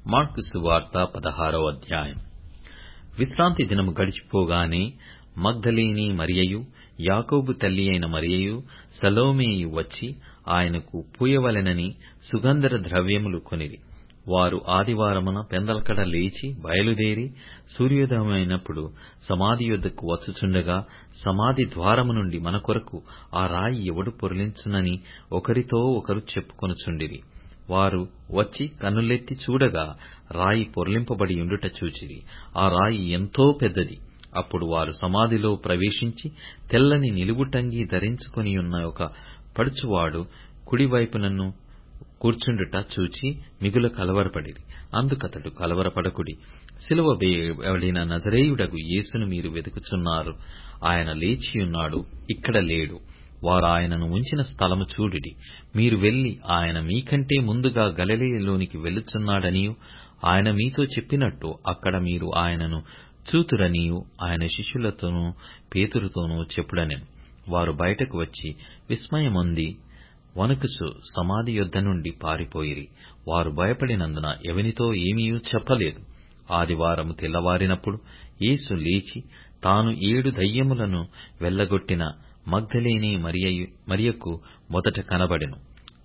mark సువార్త పదహారవ అధ్యాయం విశ్రాంతి దినము గడిచిపోగానే మగ్ధలేని మరియయు యాకోబు తల్లి అయిన మరియయు సలోమియు వచ్చి ఆయనకు పూయవలెనని సుగంధర ద్రవ్యములు కొనిరి వారు ఆదివారమున పెందలకడ లేచి బయలుదేరి సూర్యోదయమైనప్పుడు సమాధి యొద్దకు వచ్చుచుండగా సమాధి ద్వారము నుండి మన కొరకు ఆ రాయి ఎవడు పొర్లించునని ఒకరితో ఒకరు చెప్పుకొనుచుండిరి వారు వచ్చి కన్నులెత్తి చూడగా రాయి పొర్లింపబడి యుండుట చూచిరి ఆ రాయి ఎంతో పెద్దది అప్పుడు వారు సమాధిలో ప్రవేశించి తెల్లని నిలువుటంగీ ధరించుకొనియున్న ఒక పడుచువాడు కుడివైపునను కూర్చుండుట చూచి మిగుల కలవరపడిరి అందుకతడు కలవరపడకుడి సిలువ వేయబడిన నజరేయుడగు యేసును మీరు వెతుకుచున్నారు ఆయన లేచియున్నాడు ఇక్కడ లేడు వారు ఆయనను ఉంచిన స్థలము చూడుడి మీరు వెళ్లి ఆయన మీకంటే ముందుగా గలిలయలోనికి వెళ్ళుచున్నాడనియూ ఆయన మీతో చెప్పినట్టు అక్కడ మీరు ఆయనను చూతురనియూ ఆయన శిష్యులతోనూ పేతురుతోనూ చెప్పుడనెను వారు బయటకు వచ్చి విస్మయమొంది వణుకుచు సమాధి యొద్ద నుండి పారిపోయిరి వారు భయపడినందున ఎవనితో ఏమీయూ చెప్పలేదు ఆదివారము తెల్లవారినప్పుడు యేసు లేచి తాను ఏడు దయ్యములను వెళ్లగొట్టిన మగ్ధలేని మరియకు మొదట కనబడెను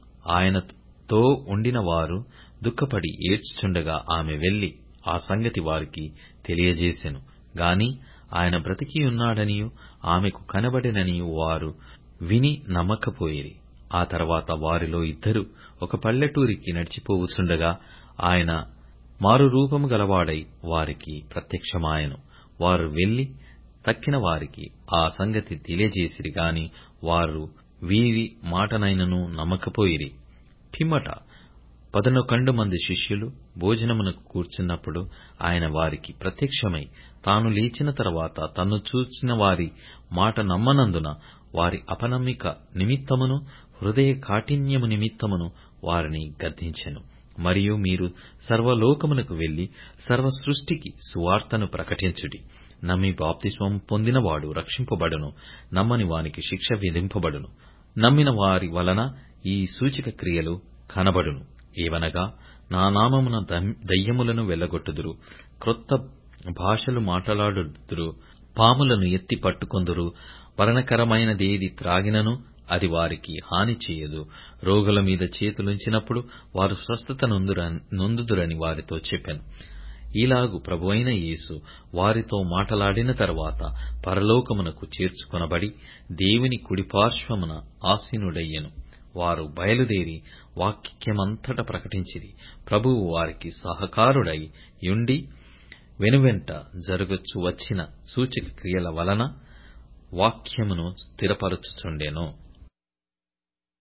ఆయనతో ఉండిన వారు దుఃఖపడి ఏడ్చుచుండగా ఆమె వెళ్లి ఆ సంగతి వారికి తెలియజేసెను గాని ఆయన బ్రతికియున్నాడనియూ ఆమెకు కనబడెననియూ వారు విని నమ్మకపోయిరి ఆ తర్వాత వారిలో ఇద్దరు ఒక పల్లెటూరికి నడిచిపోవుచుండగా ఆయన మారురూపము గలవాడై వారికి ప్రత్యక్షమాయెను వారు వెళ్లి తక్కిన వారికి ఆ సంగతి తెలియజేసిరి గాని వారు వీరి మాటనైనను నమ్మకపోయిరి పిమ్మట పదనొకండు మంది శిష్యులు భోజనమునకు కూర్చున్నప్పుడు ఆయన వారికి ప్రత్యక్షమై తాను లేచిన తరువాత తన్ను చూచిన వారి మాట నమ్మనందున వారి అపనమ్మిక నిమిత్తమును హృదయ కాఠిన్యము నిమిత్తమును వారిని గద్దించెను మరియు మీరు సర్వలోకమునకు వెళ్లి సర్వ సృష్టికి సువార్తను ప్రకటించుడి నమ్మి బాప్తిస్మం పొందినవాడు రక్షింపబడును నమ్మని వానికి శిక్ష విధింపబడును నమ్మిన వారి వలన ఈ సూచక క్రియలు కనబడును ఏవనగా నా నామమున దయ్యములను వెళ్లగొట్టుదురు క్రొత్త భాషలు మాట్లాడుదురు పాములను ఎత్తి పట్టుకొందురు మరణకరమైనదేది త్రాగినను అది వారికి హాని చేయదు రోగుల మీద చేతులుంచినప్పుడు వారు స్వస్థత నొందుదురని వారితో చెప్పాను ఈలాగు ప్రభువైన యేసు వారితో మాటలాడిన తరువాత పరలోకమునకు చేర్చుకొనబడి దేవుని కుడిపార్శ్వమున ఆసీనుడయ్యెను వారు బయలుదేరి వాక్యమంతట ప్రకటించిరి ప్రభువు వారికి సహకారుడై యుండి వెనువెంట జరగచ్చు వచ్చిన సూచక క్రియల వలన వాక్యమును స్థిరపరచుచుండెను